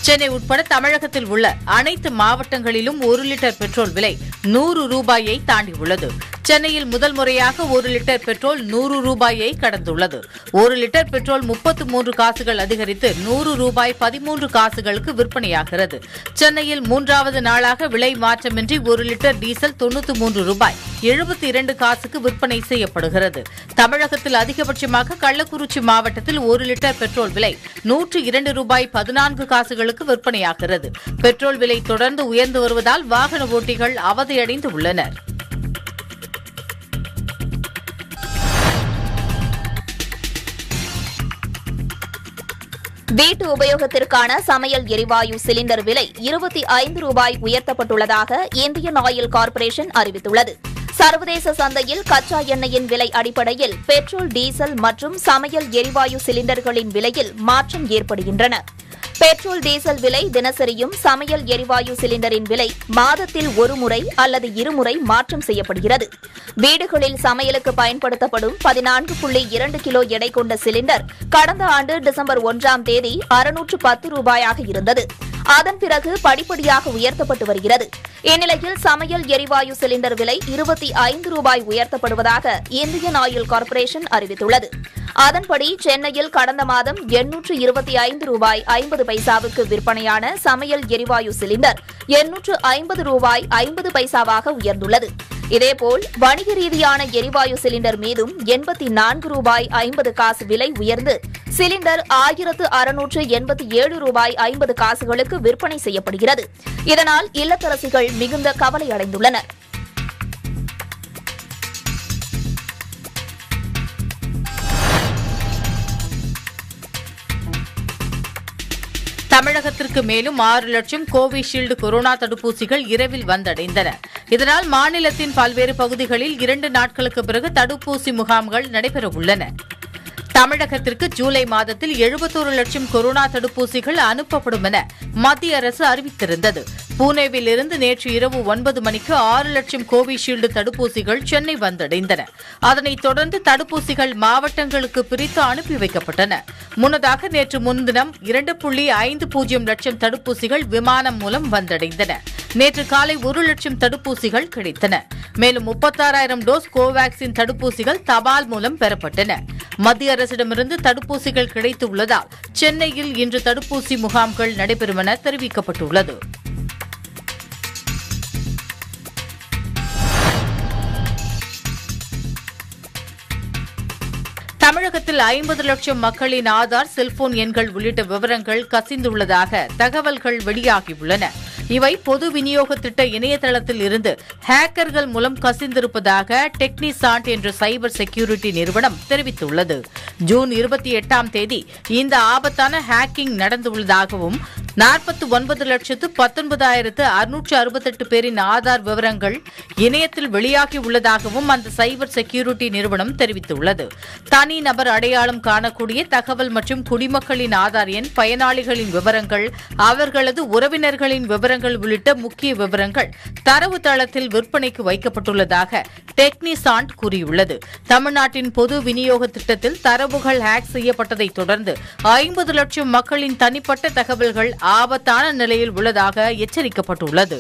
சென்னை உட்பட தமிழகத்தில் உள்ள அனைத்து மாவட்டங்களிலும் ஒரு லிட்டர் பெட்ரோல் விலை நூறு ரூபாயை தாண்டியுள்ளது சென்னையில் முதல் முறையாக ஒரு லிட்டர் பெட்ரோல் நூறு ரூபாயை கடந்துள்ளது ஒரு லிட்டர் பெட்ரோல் முப்பத்து மூன்று காசுகள் அதிகரித்து நூறு ரூபாய் பதிமூன்று காசுகளுக்கு விற்பனையாகிறது சென்னையில் மூன்றாவது நாளாக விலை மாற்றமின்றி ஒரு லிட்டர் டீசல் தொண்ணூற்று மூன்று ரூபாய் எழுபத்தி இரண்டு காசுக்கு விற்பனை செய்யப்படுகிறது தமிழகத்தில் அதிகபட்சமாக கள்ளக்குறிச்சி மாவட்டத்தில் ஒரு லிட்டர் பெட்ரோல் விலை நூற்று இரண்டு ரூபாய் பதினான்கு காசுகளுக்கு விற்பனையாகிறது பெட்ரோல் விலை தொடர்ந்து உயர்ந்து வருவதால் வாகன ஓட்டிகள் அவதியடைந்து உள்ளனர் வீட்டு உபயோகத்திற்கான சமையல் எரிவாயு சிலிண்டர் விலை இருபத்தி ஐந்து ரூபாய் உயர்த்தப்பட்டுள்ளதாக இந்தியன் ஆயில் கார்ப்பரேஷன் அறிவித்துள்ளது சர்வதேச சந்தையில் கச்சா எண்ணெயின் விலை அடிப்படையில் பெட்ரோல் டீசல் மற்றும் சமையல் எரிவாயு சிலிண்டர்களின் விலையில் மாற்றம் ஏற்படுகின்றன பெட்ரோல் டீசல் விலை தினசரியும் சமையல் எரிவாயு சிலிண்டரின் விலை மாதத்தில் ஒரு முறை அல்லது இருமுறை மாற்றம் செய்யப்படுகிறது வீடுகளில் சமையலுக்கு பயன்படுத்தப்படும் பதினான்கு புள்ளி இரண்டு கிலோ எடை கொண்ட சிலிண்டர் கடந்த ஆண்டு டிசம்பர் ஒன்றாம் தேதி அறுநூற்று பத்து ரூபாயாக இருந்தது அதன் பிறகு படிப்படியாக உயர்த்தப்பட்டு வருகிறது இந்நிலையில் சமையல் எரிவாயு சிலிண்டர் விலை இருபத்தி ஐந்து ரூபாய் உயர்த்தப்படுவதாக இந்தியன் ஆயில் கார்ப்பரேஷன் அறிவித்துள்ளது அதன்படி சென்னையில் கடந்த மாதம் எண்ணூற்று இருபத்தி ஐந்து ரூபாய் ஐம்பது பைசாவுக்கு விற்பனையான சமையல் எரிவாயு சிலிண்டர் எண்ணூற்று ஐம்பது ரூபாய் ஐம்பது பைசாவாக உயர்ந்துள்ளது இதேபோல் வணிக ரீதியான எரிவாயு சிலிண்டர் மீதும் எண்பத்தி நான்கு ரூபாய் ஐம்பது காசு விலை உயர்ந்து சிலிண்டர் ஆயிரத்து அறுநூற்று எண்பத்தி ஏழு ரூபாய் ஐம்பது காசுகளுக்கு விற்பனை செய்யப்படுகிறது இதனால் இல்லத்தரசிகள் மிகுந்த கவலை அடைந்துள்ளனர் தமிழகத்திற்கு மேலும் ஆறு லட்சம் கோவிஷீல்டு கொரோனா தடுப்பூசிகள் இரவில் வந்தடைந்தன இதனால் மாநிலத்தின் பல்வேறு பகுதிகளில் இரண்டு நாட்களுக்கு பிறகு தடுப்பூசி முகாம்கள் நடைபெறவுள்ளன தமிழகத்திற்கு ஜூலை மாதத்தில் எழுபத்தோரு லட்சம் கொரோனா தடுப்பூசிகள் அனுப்பப்படும் என மத்திய அரசு அறிவித்திருந்தது பூனேவில் இருந்து நேற்று இரவு ஒன்பது மணிக்கு ஆறு லட்சம் கோவிஷீல்டு தடுப்பூசிகள் சென்னை வந்தடைந்தன அதனைத் தொடர்ந்து தடுப்பூசிகள் மாவட்டங்களுக்கு பிரித்து அனுப்பி வைக்கப்பட்டன முன்னதாக நேற்று முன்தினம் இரண்டு புள்ளி ஐந்து பூஜ்ஜியம் லட்சம் தடுப்பூசிகள் விமானம் மூலம் வந்தடைந்தன நேற்று காலை ஒரு லட்சம் தடுப்பூசிகள் கிடைத்தன மேலும் முப்பத்தாறாயிரம் டோஸ் கோவாக்சின் தடுப்பூசிகள் தபால் மூலம் பெறப்பட்டன மத்திய அரசிடமிருந்து தடுப்பூசிகள் கிடைத்துள்ளதால் சென்னையில் இன்று தடுப்பூசி முகாம்கள் நடைபெறும் என தெரிவிக்கப்பட்டுள்ளது தமிழகத்தில் ஐம்பது லட்சம் மக்களின் ஆதார் செல்போன் எண்கள் உள்ளிட்ட விவரங்கள் கசிந்துள்ளதாக தகவல்கள் வெளியாகியுள்ளன இவை பொது விநியோக திட்ட இணையதளத்தில் இருந்து ஹேக்கர்கள் மூலம் கசிந்திருப்பதாக டெக்னிசாண்ட் என்ற சைபர் செக்யூரிட்டி நிறுவனம் தெரிவித்துள்ளது ஜூன் இருபத்தி எட்டாம் தேதி இந்த ஆபத்தான ஹேக்கிங் நடந்துள்ளதாகவும் நாற்பத்தி ஒன்பது லட்சத்து பத்தொன்பதாயிரத்து அறுநூற்று அறுபத்தெட்டு பேரின் ஆதார் விவரங்கள் இணையத்தில் வெளியாகியுள்ளதாகவும் அந்த சைபர் செக்யூரிட்டி நிறுவனம் தெரிவித்துள்ளது தனி நபர் அடையாளம் காணக்கூடிய தகவல் மற்றும் குடிமக்களின் ஆதார் எண் பயனாளிகளின் விவரங்கள் அவர்களது உறவினர்களின் விவரங்கள் உள்ளிட்ட முக்கிய விவரங்கள் தரவு தளத்தில் விற்பனைக்கு வைக்கப்பட்டுள்ளதாக டெக்னிசாண்ட் கூறியுள்ளது தமிழ்நாட்டின் பொது விநியோக திட்டத்தில் தரவுகள் ஹேக் செய்யப்பட்டதைத் தொடர்ந்து ஐம்பது லட்சம் மக்களின் தனிப்பட்ட தகவல்கள் ஆபத்தான நிலையில் உள்ளதாக எச்சரிக்கப்பட்டுள்ளது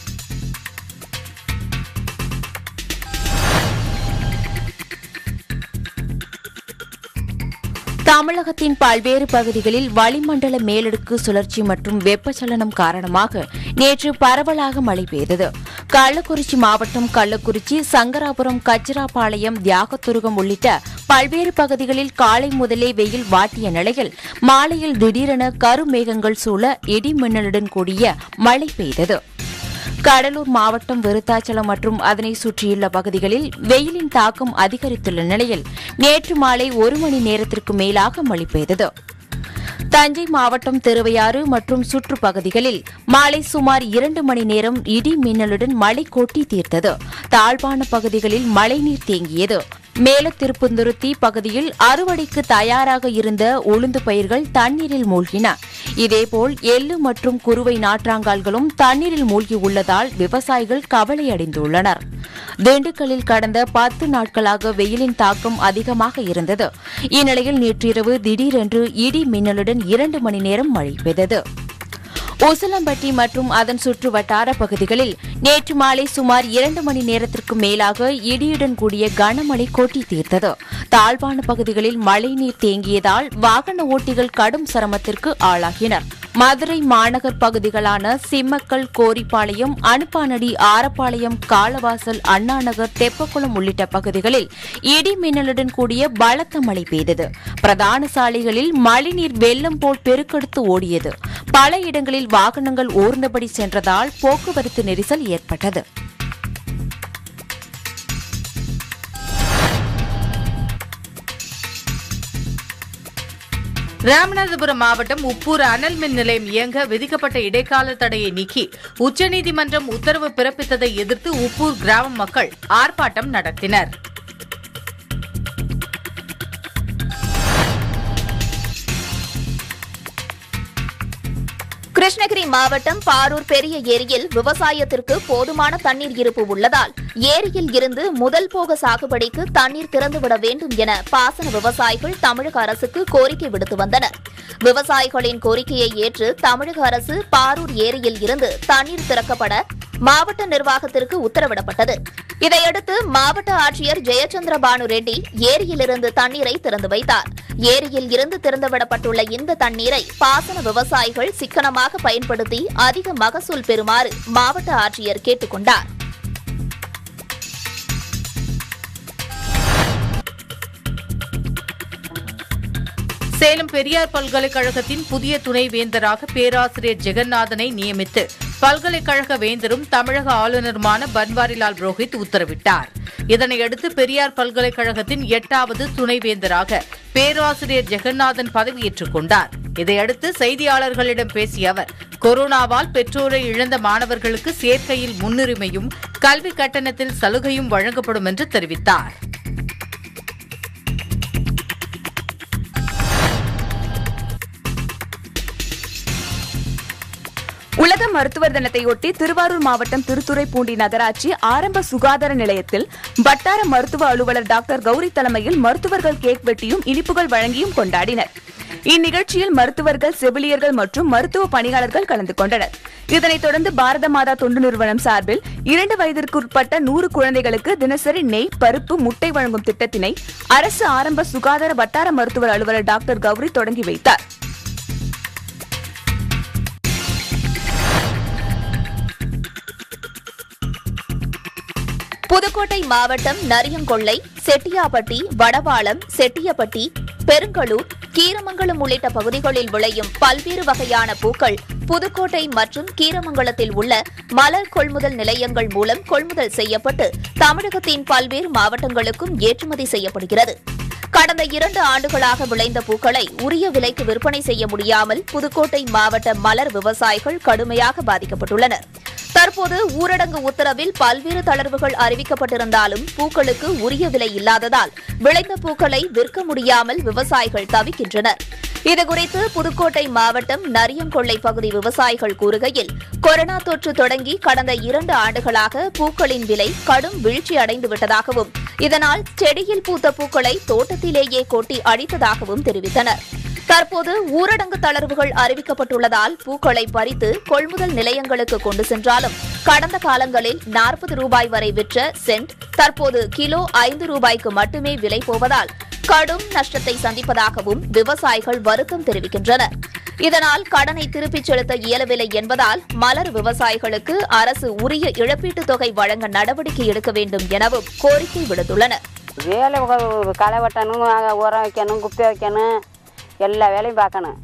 தமிழகத்தின் பல்வேறு பகுதிகளில் வளிமண்டல மேலடுக்கு சுழற்சி மற்றும் வெப்பச்சலனம் காரணமாக நேற்று பரவலாக மழை பெய்தது கள்ளக்குறிச்சி மாவட்டம் கள்ளக்குறிச்சி சங்கராபுரம் கச்சிராபாளையம் தியாகத்துருகம் உள்ளிட்ட பல்வேறு பகுதிகளில் காலை முதலே வெயில் வாட்டிய நிலையில் மாலையில் திடீரென கருமேகங்கள் சூழ இடி மின்னலுடன் கூடிய மழை பெய்தது கடலூர் மாவட்டம் விருத்தாச்சலம் மற்றும் அதனை சுற்றியுள்ள பகுதிகளில் வெயிலின் தாக்கம் அதிகரித்துள்ள நிலையில் நேற்று மாலை ஒரு மணி நேரத்திற்கு மேலாக மழை பெய்தது தஞ்சை மாவட்டம் திருவையாறு மற்றும் சுற்றுப்பகுதிகளில் மாலை சுமார் இரண்டு மணி நேரம் இடி மின்னலுடன் மழை கொட்டி தீர்த்தது தாழ்வான பகுதிகளில் மழைநீர் தேங்கியது மேல திருப்புந்துருத்தி பகுதியில் அறுவடைக்கு தயாராக இருந்த உளுந்து பயிர்கள் தண்ணீரில் மூழ்கின இதேபோல் எள்ளு மற்றும் குறுவை நாற்றாங்கால்களும் தண்ணீரில் மூழ்கியுள்ளதால் விவசாயிகள் கவலையடைந்துள்ளனர் திண்டுக்கல்லில் கடந்த பத்து நாட்களாக வெயிலின் தாக்கம் அதிகமாக இருந்தது இந்நிலையில் நேற்றிரவு திடீரென்று இடி மின்னலுடன் இரண்டு மணி நேரம் மழை பெய்தது உசிலம்பட்டி மற்றும் அதன் சுற்று வட்டார பகுதிகளில் நேற்று மாலை சுமார் இரண்டு மணி நேரத்திற்கு மேலாக இடியுடன் கூடிய கனமழை கொட்டி தீர்த்தது தாழ்வான பகுதிகளில் மழைநீர் தேங்கியதால் வாகன ஓட்டிகள் கடும் சிரமத்திற்கு ஆளாகினர் மதுரை மாநகர் பகுதிகளான சிம்மக்கல் கோரிப்பாளையம் அனுப்பானடி ஆரப்பாளையம் காலவாசல் அண்ணாநகர் தெப்பக்குளம் உள்ளிட்ட பகுதிகளில் இடி மின்னலுடன் கூடிய பலத்த மழை பெய்தது பிரதான சாலைகளில் மழைநீர் வெள்ளம் போல் பெருக்கெடுத்து ஓடியது பல இடங்களில் வாகனங்கள் ஊர்ந்தபடி சென்றதால் போக்குவரத்து நெரிசல் ஏற்பட்டது ராமநாதபுரம் மாவட்டம் உப்பூர் அனல் மின் நிலையம் இயங்க விதிக்கப்பட்ட இடைக்கால தடையை நீக்கி உச்சநீதிமன்றம் உத்தரவு பிறப்பித்ததை எதிர்த்து உப்பூர் கிராம மக்கள் ஆர்ப்பாட்டம் நடத்தினர் கிருஷ்ணகிரி மாவட்டம் பாரூர் பெரிய ஏரியில் விவசாயத்திற்கு போதுமான தண்ணீர் இருப்பு உள்ளதால் ஏரியில் இருந்து முதல் போக சாகுபடிக்கு தண்ணீர் திறந்துவிட வேண்டும் என பாசன விவசாயிகள் தமிழக அரசுக்கு கோரிக்கை விடுத்து வந்தனர் விவசாயிகளின் கோரிக்கையை ஏற்று தமிழக அரசு பாரூர் ஏரியில் இருந்து தண்ணீர் திறக்கப்பட மாவட்ட நிர்வாகத்திற்கு உத்தரவிடப்பட்டது இதையடுத்து மாவட்ட ஆட்சியர் ஜெயச்சந்திர பானு ரெட்டி ஏரியிலிருந்து தண்ணீரை திறந்து வைத்தார் ஏரியில் இருந்து திறந்துவிடப்பட்டுள்ள இந்த தண்ணீரை பாசன விவசாயிகள் சிக்கனமாக பயன்படுத்தி அதிக மகசூல் பெறுமாறு மாவட்ட ஆட்சியர் கேட்டுக் கொண்டார் சேலம் பெரியார் பல்கலைக்கழகத்தின் புதிய துணைவேந்தராக பேராசிரியர் ஜெகநாதனை நியமித்து பல்கலைக்கழக வேந்தரும் தமிழக ஆளுநருமான பன்வாரிலால் புரோஹித் உத்தரவிட்டார் இதனையடுத்து பெரியார் பல்கலைக்கழகத்தின் எட்டாவது துணைவேந்தராக பேராசிரியர் ஜெகநாதன் பதவியேற்றுக் கொண்டார் இதையடுத்து செய்தியாளர்களிடம் பேசிய அவர் கொரோனாவால் பெற்றோரை இழந்த மாணவர்களுக்கு சேர்க்கையில் முன்னுரிமையும் கல்வி கட்டணத்தில் சலுகையும் வழங்கப்படும் என்று தெரிவித்தார் உலக மருத்துவர் தினத்தையொட்டி திருவாரூர் மாவட்டம் திருத்துறைப்பூண்டி நகராட்சி ஆரம்ப சுகாதார நிலையத்தில் வட்டார மருத்துவ அலுவலர் டாக்டர் கௌரி தலைமையில் மருத்துவர்கள் கேக் வெட்டியும் இனிப்புகள் வழங்கியும் கொண்டாடினர் இந்நிகழ்ச்சியில் மருத்துவர்கள் செவிலியர்கள் மற்றும் மருத்துவ பணியாளர்கள் கலந்து கொண்டனர் இதனைத் தொடர்ந்து பாரத மாதா தொண்டு நிறுவனம் சார்பில் இரண்டு வயதிற்குட்பட்ட நூறு குழந்தைகளுக்கு தினசரி நெய் பருப்பு முட்டை வழங்கும் திட்டத்தினை அரசு ஆரம்ப சுகாதார வட்டார மருத்துவர் அலுவலர் டாக்டர் கௌரி தொடங்கி வைத்தார் புதுக்கோட்டை மாவட்டம் நரியங்கொள்ளை செட்டியாப்பட்டி வடவாளம் செட்டியப்பட்டி பெருங்களூர் கீரமங்கலம் உள்ளிட்ட பகுதிகளில் விளையும் பல்வேறு வகையான பூக்கள் புதுக்கோட்டை மற்றும் கீரமங்கலத்தில் உள்ள மலர் கொள்முதல் நிலையங்கள் மூலம் கொள்முதல் செய்யப்பட்டு தமிழகத்தின் பல்வேறு மாவட்டங்களுக்கும் ஏற்றுமதி செய்யப்படுகிறது கடந்த இரண்டு ஆண்டுகளாக விளைந்த பூக்களை உரிய விலைக்கு விற்பனை செய்ய முடியாமல் புதுக்கோட்டை மாவட்ட மலர் விவசாயிகள் கடுமையாக பாதிக்கப்பட்டுள்ளனர் தற்போது ஊரடங்கு உத்தரவில் பல்வேறு தளர்வுகள் அறிவிக்கப்பட்டிருந்தாலும் பூக்களுக்கு உரிய விலை இல்லாததால் விளைந்த பூக்களை விற்க முடியாமல் விவசாயிகள் தவிக்கின்றனர் இதுகுறித்து புதுக்கோட்டை மாவட்டம் நரியங்கொள்ளை பகுதி விவசாயிகள் கூறுகையில் கொரோனா தொற்று தொடங்கி கடந்த இரண்டு ஆண்டுகளாக பூக்களின் விலை கடும் வீழ்ச்சி அடைந்து விட்டதாகவும் இதனால் செடியில் பூத்த பூக்களை தோட்டத்திலேயே கொட்டி அழித்ததாகவும் தெரிவித்தனர் தற்போது ஊரடங்கு தளர்வுகள் அறிவிக்கப்பட்டுள்ளதால் பூக்களை பறித்து கொள்முதல் நிலையங்களுக்கு கொண்டு சென்றாலும் கடந்த காலங்களில் நாற்பது ரூபாய் வரை விற்ற சென்ட் தற்போது கிலோ ஐந்து ரூபாய்க்கு மட்டுமே விலை போவதால் கடும் நஷ்டத்தை சந்திப்பதாகவும் விவசாயிகள் வருத்தம் தெரிவிக்கின்றனர் இதனால் கடனை திருப்பிச் செலுத்த இயலவில்லை என்பதால் மலர் விவசாயிகளுக்கு அரசு உரிய இழப்பீட்டுத் தொகை வழங்க நடவடிக்கை எடுக்க வேண்டும் எனவும் கோரிக்கை விடுத்துள்ளனர் வேலை உ- களை வெட்டணும் அங்க உரம் வைக்கணும் குப்பை வைக்கணும் எல்லா வேலையும் பார்க்கணும்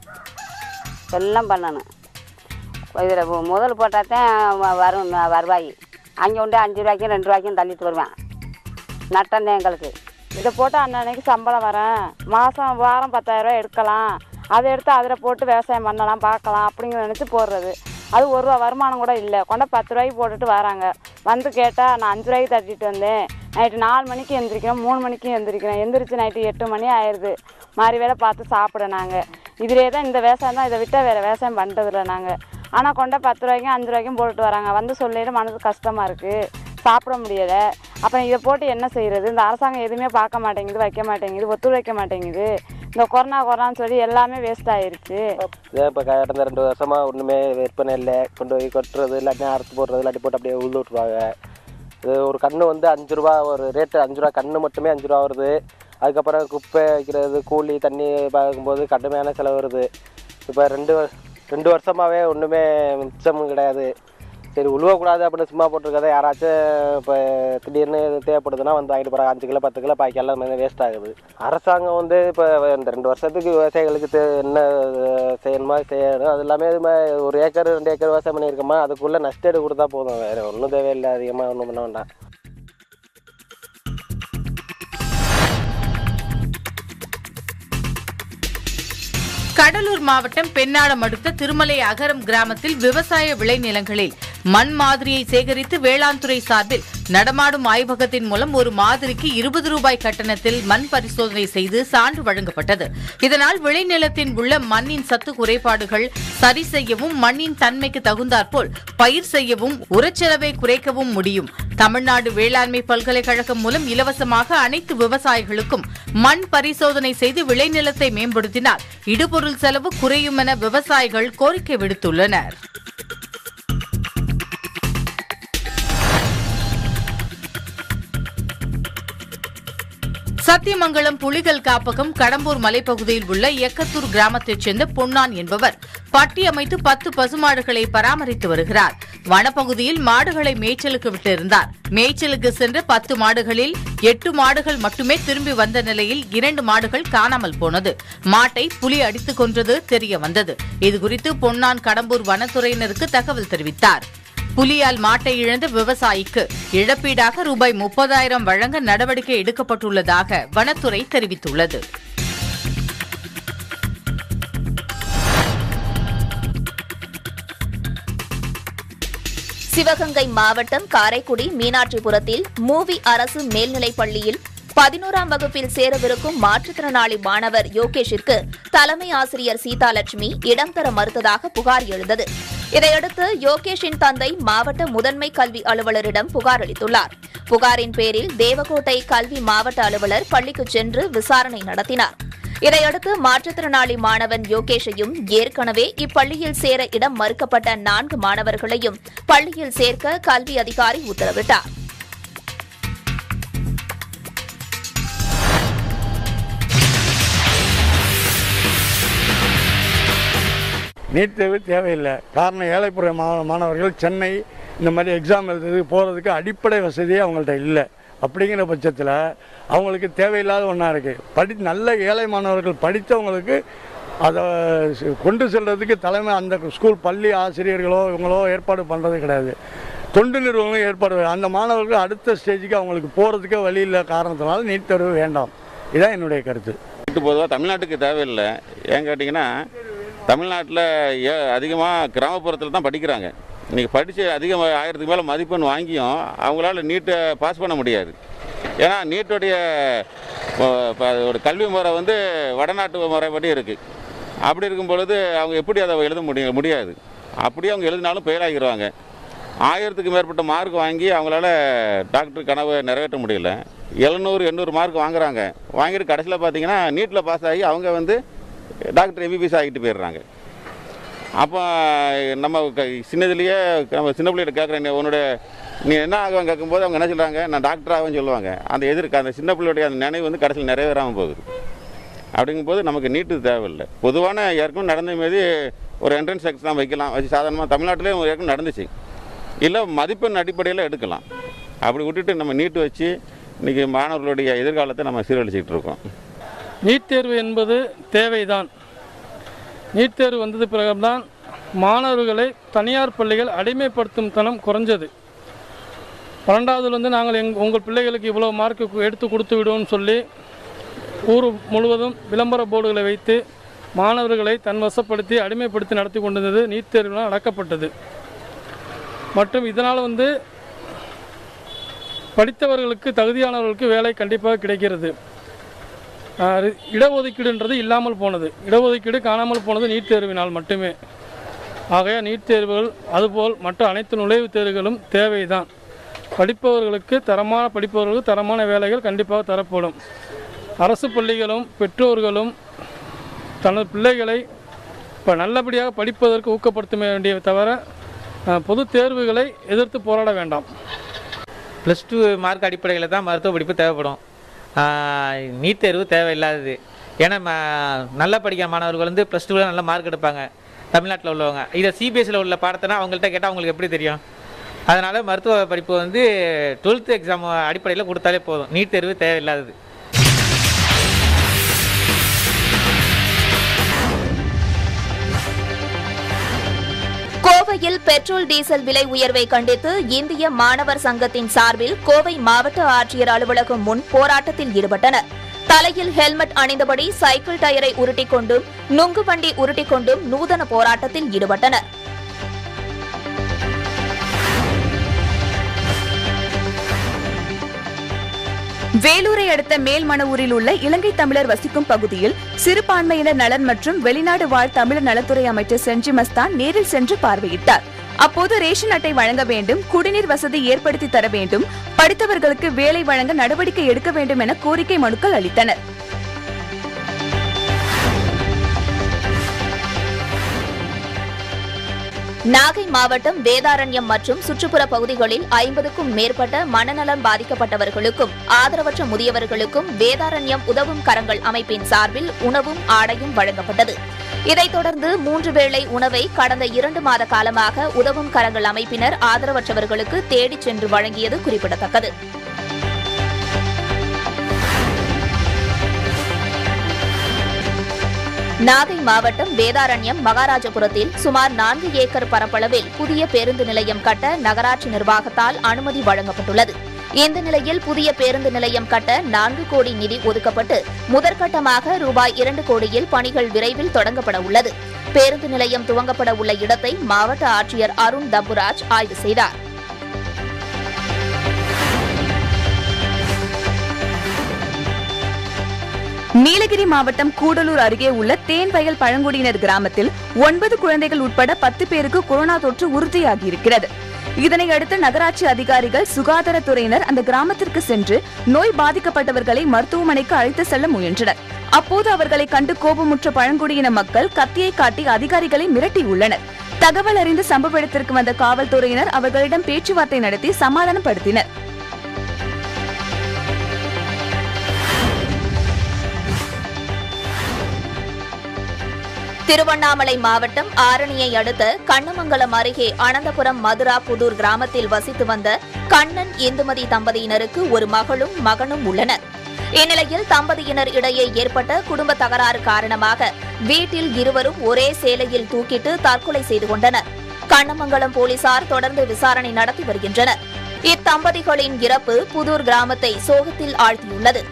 எல்லாம் பண்ணணும் இதில் முதல் போட்டால் தான் வ- வரும் ம- வருவாய் அங்கே உண்டு அஞ்சு ரூபாய்க்கும் ரெண்டு ரூபாய்க்கும் தள்ளிட்டு வருவேன் நட்டம் தான் எங்களுக்கு இதை போட்டு அன்னன்னைக்கு சம்பளம் வரேன் மாதம் வாரம் பத்தாயிரரூவா எடுக்கலாம் அதை எடுத்து அதில் போட்டு விவசாயம் பண்ணலாம் பார்க்கலாம் அப்படிங்கிற நினச்சி போடுறது அது ஒரு ரூபா வருமானம் கூட இல்லை கொண்ட பத்து ரூபாய்க்கு போட்டுட்டு வராங்க வந்து கேட்டால் நான் அஞ்சு ரூபாய்க்கு தட்டிட்டு வந்தேன் நைட்டு நாலு மணிக்கு எந்திரிக்கிறேன் மூணு மணிக்கு எந்திரிக்கிறேன் எந்திரிச்சு நைட்டு எட்டு மணி ஆயிடுது மாதிரி வேலை பார்த்து சாப்பிட நாங்கள் இதிலே தான் இந்த விவசாயம் தான் இதை விட்டால் வேறு விவசாயம் பண்ணுறதில்ல நாங்கள் ஆனால் கொண்ட பத்து ரூபாய்க்கும் அஞ்சு ரூபாய்க்கும் போட்டுட்டு வராங்க வந்து சொல்லிட்டு மனசு கஷ்டமாக இருக்குது சாப்பிட முடியலை அப்புறம் இதை போட்டு என்ன செய்கிறது இந்த அரசாங்கம் எதுவுமே பார்க்க மாட்டேங்குது வைக்க மாட்டேங்குது ஒத்துழைக்க மாட்டேங்குது இந்த கொரோனா கொரோனான்னு சொல்லி எல்லாமே வேஸ்ட் ஆயிருச்சு இதே இப்போ கடந்த ரெண்டு வருஷமாக ஒன்றுமே விற்பனை இல்லை கொண்டு போய் கொட்டுறது இல்லாட்டி அறுத்து போடுறது இல்லாட்டி போட்டு அப்படியே உழுது விட்ருவாங்க இது ஒரு கன்று வந்து அஞ்சு ரூபா ஒரு ரேட்டு அஞ்சு ரூபா கன்று மட்டுமே அஞ்சு ரூபா வருது அதுக்கப்புறம் குப்பை வைக்கிறது கூலி தண்ணி பார்க்கும்போது கடுமையான செலவு வருது இப்போ ரெண்டு வ- ரெண்டு வருஷமாகவே ஒன்றுமே மிச்சமும் கிடையாது சரி உழுவக்கூடாது அப்படின்னு சும்மா போட்டிருக்கதை யாராச்சும் இப்போ திடீர்னு இது தேவைப்படுதுன்னா வந்து வாங்கிட்டு போகிறாங்க அஞ்சு கிலோ பத்து கிலோ பாக்கி எல்லாம் வேஸ்ட் ஆகுது அரசாங்கம் வந்து இப்போ இந்த ரெண்டு வருஷத்துக்கு விவசாயிகளுக்கு தே- என்ன அஹ், செய்யணுமா செய்யணும் அது எல்லாமே இது மாதிரி ஒரு ஏக்கர் ரெண்டு ஏக்கர் விவசாயம் பண்ணியிருக்கோமா அதுக்குள்ளே நஷ்டேடு கொடுத்தா போதும் வேறு ஒன்றும் தேவையில்லை அதிகமாக ஒன்றும் பண்ண வேண்டாம் கடலூர் மாவட்டம் பெண்ணாடம் அடுத்த திருமலை அகரம் கிராமத்தில் விவசாய விளைநிலங்களில் மண் மாதிரியை சேகரித்து வேளாண் துறை சார்பில் நடமாடும் ஆய்வகத்தின் மூலம் ஒரு மாதிரிக்கு இருபது ரூபாய் கட்டணத்தில் மண் பரிசோதனை செய்து சான்று வழங்கப்பட்டது இதனால் விளைநிலத்தின் உள்ள மண்ணின் சத்து குறைபாடுகள் சரி செய்யவும் மண்ணின் தன்மைக்கு தகுந்தாற்போல் பயிர் செய்யவும் உரச்செலவை குறைக்கவும் முடியும் தமிழ்நாடு வேளாண்மை பல்கலைக்கழகம் மூலம் இலவசமாக அனைத்து விவசாயிகளுக்கும் மண் பரிசோதனை செய்து விளைநிலத்தை மேம்படுத்தினால் இடுபொருள் செலவு குறையும் என விவசாயிகள் கோரிக்கை விடுத்துள்ளனர் சத்தியமங்கலம் புலிகள் காப்பகம் கடம்பூர் மலைப்பகுதியில் உள்ள எக்கத்தூர் கிராமத்தைச் சேர்ந்த பொன்னான் என்பவர் பட்டி அமைத்து பத்து பசுமாடுகளை பராமரித்து வருகிறார் வனப்பகுதியில் மாடுகளை மேய்ச்சலுக்கு விட்டிருந்தார் மேய்ச்சலுக்கு சென்ற பத்து மாடுகளில் எட்டு மாடுகள் மட்டுமே திரும்பி வந்த நிலையில் இரண்டு மாடுகள் காணாமல் போனது மாட்டை புலி அடித்துக் கொன்றது தெரிய வந்தது இதுகுறித்து பொன்னான் கடம்பூர் வனத்துறையினருக்கு தகவல் தெரிவித்தார் புலியால் மாட்டை இழந்த விவசாயிக்கு இழப்பீடாக ரூபாய் முப்பதாயிரம் வழங்க நடவடிக்கை எடுக்கப்பட்டுள்ளதாக வனத்துறை தெரிவித்துள்ளது சிவகங்கை மாவட்டம் காரைக்குடி மீனாட்சிபுரத்தில் மூவி அரசு மேல்நிலைப் பள்ளியில் பதினோராம் வகுப்பில் சேரவிருக்கும் மாற்றுத்திறனாளி மாணவர் யோகேஷிற்கு தலைமை ஆசிரியர் சீதாலட்சுமி இடம் தர மறுத்ததாக புகார் எழுந்தது இதையடுத்து யோகேஷின் தந்தை மாவட்ட முதன்மை கல்வி அலுவலரிடம் புகார் அளித்துள்ளார் புகாரின் பேரில் தேவகோட்டை கல்வி மாவட்ட அலுவலர் பள்ளிக்கு சென்று விசாரணை நடத்தினார் இதையடுத்து மாற்றுத்திறனாளி மாணவன் யோகேஷையும் ஏற்கனவே இப்பள்ளியில் சேர இடம் மறுக்கப்பட்ட நான்கு மாணவர்களையும் பள்ளியில் சேர்க்க கல்வி அதிகாரி உத்தரவிட்டார் நீட் தேர்வு தேவையில்லை காரணம் ஏழைப்புற மா- மாணவர்கள் சென்னை இந்த மாதிரி எக்ஸாம் எழுதுறதுக்கு போகிறதுக்கு அடிப்படை வசதியே அவங்கள்ட்ட இல்லை அப்படிங்கிற பட்சத்தில் அவங்களுக்கு தேவையில்லாத ஒன்றா இருக்குது படி நல்ல ஏழை மாணவர்கள் படித்தவங்களுக்கு அதை ஸ்- கொண்டு செல்றதுக்கு தலைமை அந்த ஸ்கூல் பள்ளி ஆசிரியர்களோ இவங்களோ ஏற்பாடு பண்ணுறது கிடையாது தொண்டு நிறுவனங்களும் ஏற்பாடு அந்த மாணவர்கள் அடுத்த ஸ்டேஜுக்கு அவங்களுக்கு போகிறதுக்கே வழி இல்லை காரணத்தினால நீட் தேர்வு வேண்டாம் இதுதான் என்னுடைய கருத்து வீட்டு பொதுவாக தமிழ்நாட்டுக்கு தேவையில்லை ஏன் கேட்டிங்கன்னா தமிழ்நாட்டில் ஏ அதிகமாக கிராமப்புறத்தில் தான் படிக்கிறாங்க இன்றைக்கி படித்து அதிகம் ஆயிரத்துக்கு மேலே மதிப்பெண் வாங்கியும் அவங்களால நீட்டை பாஸ் பண்ண முடியாது ஏன்னா நீட்டுடைய இப்போ, இப்போ அதோட கல்வி முறை வந்து வடநாட்டு முறைப்படி இருக்குது அப்படி இருக்கும் பொழுது அவங்க எப்படி அதை எழுத முடியும் முடியாது அப்படியே அவங்க எழுதினாலும் ஃபெயில் ஆகிடுவாங்க ஆயிரத்துக்கு மேற்பட்ட மார்க் வாங்கி அவங்களால டாக்டர் கனவை நிறைவேற்ற முடியல எழுநூறு எண்ணூறு மார்க் வாங்குறாங்க வாங்கிட்டு கடைசியில் பார்த்தீங்கன்னா நீட்டில் பாஸ் ஆகி அவங்க வந்து டாக்டர் எம்பிபிஎஸ் ஆகிட்டு போயிடுறாங்க அப்போ நம்ம க- சின்னதுலேயே நம்ம சின்ன பிள்ளைகிட்ட கேட்குறேன் உன்னோட நீ என்ன ஆகுவேன் கேட்கும்போது அவங்க என்ன சொல்கிறாங்க நான் டாக்டர் ஆகுவேன்னு சொல்லுவாங்க அந்த எதிர்க்கு அந்த சின்ன பிள்ளையுடைய அந்த நினைவு வந்து கடைசியில் நிறைவேறாமல் போகுது அப்படிங்கும்போது நமக்கு நீட்டு தேவையில்லை பொதுவான ஏற்கனவே நடந்த மாரி ஒரு என்ட்ரன்ஸ் எக்ஸாம் வைக்கலாம் வச்சு சாதாரணமாக தமிழ்நாட்டிலே ஏற்கனவே நடந்துச்சு இல்லை மதிப்பெண் அடிப்படையில் எடுக்கலாம் அப்படி விட்டுட்டு நம்ம நீட்டு வச்சு இன்றைக்கி மாணவர்களுடைய எதிர்காலத்தை நம்ம சீரழிச்சிக்கிட்டு இருக்கோம் நீட் தேர்வு என்பது தேவைதான் நீட் தேர்வு வந்தது பிறகுதான் மாணவர்களை தனியார் பள்ளிகள் அடிமைப்படுத்தும் தனம் குறைஞ்சது பன்னெண்டாவதுல வந்து நாங்கள் எங் உங்கள் பிள்ளைகளுக்கு இவ்வளோ மார்க் எடுத்து கொடுத்து விடுவோம்னு சொல்லி ஊர் முழுவதும் விளம்பர போர்டுகளை வைத்து மாணவர்களை தன் வசப்படுத்தி அடிமைப்படுத்தி நடத்தி கொண்டிருந்தது நீட் தேர்வுலாம் நடக்கப்பட்டது மற்றும் இதனால் வந்து படித்தவர்களுக்கு தகுதியானவர்களுக்கு வேலை கண்டிப்பாக கிடைக்கிறது ஆஹ் இடஒதுக்கீடுன்றது இல்லாமல் போனது இடஒதுக்கீடு காணாமல் போனது நீட் தேர்வினால் மட்டுமே ஆகைய நீட் தேர்வுகள் அதுபோல் மற்ற அனைத்து நுழைவுத் தேர்வுகளும் தேவைதான் படிப்பவர்களுக்கு தரமான படிப்பவர்களுக்கு தரமான வேலைகள் கண்டிப்பாக தரப்படும் அரசு பள்ளிகளும் பெற்றோர்களும் தனது பிள்ளைகளை இப்போ நல்லபடியாக படிப்பதற்கு ஊக்கப்படுத்த வேண்டிய தவிர அஹ், பொதுத் தேர்வுகளை எதிர்த்து போராட வேண்டாம் ப்ளஸ் டூ மார்க் அடிப்படையில் தான் மருத்துவ படிப்பு தேவைப்படும் ஆஹ் நீட் தேர்வு தேவையில்லாதது ஏன்னா ம- நல்லா படிக்கிற மாணவர்கள் வந்து ப்ளஸ் டூவில் நல்ல மார்க் எடுப்பாங்க தமிழ்நாட்டில் உள்ளவங்க இதை சிபிஎஸ்சியில் உள்ள பாடத்தைனா அவங்கள்ட்ட கேட்டால் அவங்களுக்கு எப்படி தெரியும் அதனால் மருத்துவ படிப்பு வந்து டுவெல்த் எக்ஸாம் அடிப்படையில் கொடுத்தாலே போதும் நீட் தேர்வு தேவையில்லாதது கோவையில் பெட்ரோல் டீசல் விலை உயர்வை கண்டித்து இந்திய மாணவர் சங்கத்தின் சார்பில் கோவை மாவட்ட ஆட்சியர் அலுவலகம் முன் போராட்டத்தில் ஈடுபட்டனர் தலையில் ஹெல்மெட் அணிந்தபடி சைக்கிள் டயரை உருட்டிக் கொண்டும் நுங்கு வண்டி உருட்டிக் கொண்டும் நூதன போராட்டத்தில் ஈடுபட்டனர் வேலூரை அடுத்த மேல்மணவூரில் உள்ள இலங்கை தமிழர் வசிக்கும் பகுதியில் சிறுபான்மையினர் நலன் மற்றும் வெளிநாடு வாழ் தமிழர் நலத்துறை அமைச்சர் செஞ்சி மஸ்தான் நேரில் சென்று பார்வையிட்டார் அப்போது ரேஷன் அட்டை வழங்க வேண்டும் குடிநீர் வசதி ஏற்படுத்தி தர வேண்டும் படித்தவர்களுக்கு வேலை வழங்க நடவடிக்கை எடுக்க வேண்டும் என கோரிக்கை மனுக்கள் அளித்தனர் நாகை மாவட்டம் வேதாரண்யம் மற்றும் சுற்றுப்புற பகுதிகளில் ஐம்பதுக்கும் மேற்பட்ட மனநலம் பாதிக்கப்பட்டவர்களுக்கும் ஆதரவற்ற முதியவர்களுக்கும் வேதாரண்யம் உதவும் கரங்கள் அமைப்பின் சார்பில் உணவும் ஆடையும் வழங்கப்பட்டது இதைத் தொடர்ந்து மூன்று வேளை உணவை கடந்த இரண்டு மாத காலமாக உதவும் கரங்கள் அமைப்பினர் ஆதரவற்றவர்களுக்கு தேடிச் சென்று வழங்கியது குறிப்பிடத்தக்கது நாகை மாவட்டம் வேதாரண்யம் மகாராஜபுரத்தில் சுமார் நான்கு ஏக்கர் பரப்பளவில் புதிய பேருந்து நிலையம் கட்ட நகராட்சி நிர்வாகத்தால் அனுமதி வழங்கப்பட்டுள்ளது இந்த நிலையில் புதிய பேருந்து நிலையம் கட்ட நான்கு கோடி நிதி ஒதுக்கப்பட்டு முதற்கட்டமாக ரூபாய் இரண்டு கோடியில் பணிகள் விரைவில் தொடங்கப்பட உள்ளது பேருந்து நிலையம் துவங்கப்பட உள்ள இடத்தை மாவட்ட ஆட்சியர் அருண் தம்புராஜ் ஆய்வு செய்தார் நீலகிரி மாவட்டம் கூடலூர் அருகே உள்ள தேன்வயல் பழங்குடியினர் கிராமத்தில் ஒன்பது குழந்தைகள் உட்பட பத்து பேருக்கு கொரோனா தொற்று உறுதியாகியிருக்கிறது இதனையடுத்து நகராட்சி அதிகாரிகள் சுகாதாரத்துறையினர் அந்த கிராமத்திற்கு சென்று நோய் பாதிக்கப்பட்டவர்களை மருத்துவமனைக்கு அழைத்து செல்ல முயன்றனர் அப்போது அவர்களை கண்டு கோபமுற்ற பழங்குடியின மக்கள் கத்தியை காட்டி அதிகாரிகளை மிரட்டியுள்ளனர் தகவல் அறிந்து சம்பவ இடத்திற்கு வந்த காவல்துறையினர் அவர்களிடம் பேச்சுவார்த்தை நடத்தி சமாதானப்படுத்தினர் திருவண்ணாமலை மாவட்டம் ஆரணியை அடுத்த கண்ணமங்கலம் அருகே அனந்தபுரம் மதுரா புதூர் கிராமத்தில் வசித்து வந்த கண்ணன் இந்துமதி தம்பதியினருக்கு ஒரு மகளும் மகனும் உள்ளனர் இந்நிலையில் தம்பதியினர் இடையே ஏற்பட்ட குடும்ப தகராறு காரணமாக வீட்டில் இருவரும் ஒரே சேலையில் தூக்கிட்டு தற்கொலை செய்து கொண்டனர் கண்ணமங்கலம் போலீசார் தொடர்ந்து விசாரணை நடத்தி வருகின்றனர் இத்தம்பதிகளின் இறப்பு புதூர் கிராமத்தை சோகத்தில் ஆழ்த்தியுள்ளது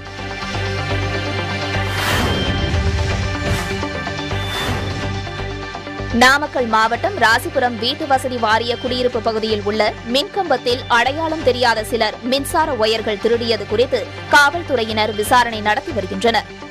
நாமக்கல் மாவட்டம் ராசிபுரம் வீட்டு வசதி வாரிய குடியிருப்பு பகுதியில் உள்ள மின்கம்பத்தில் அடையாளம் தெரியாத சிலர் மின்சார ஒயர்கள் திருடியது குறித்து காவல்துறையினர் விசாரணை நடத்தி வருகின்றனர்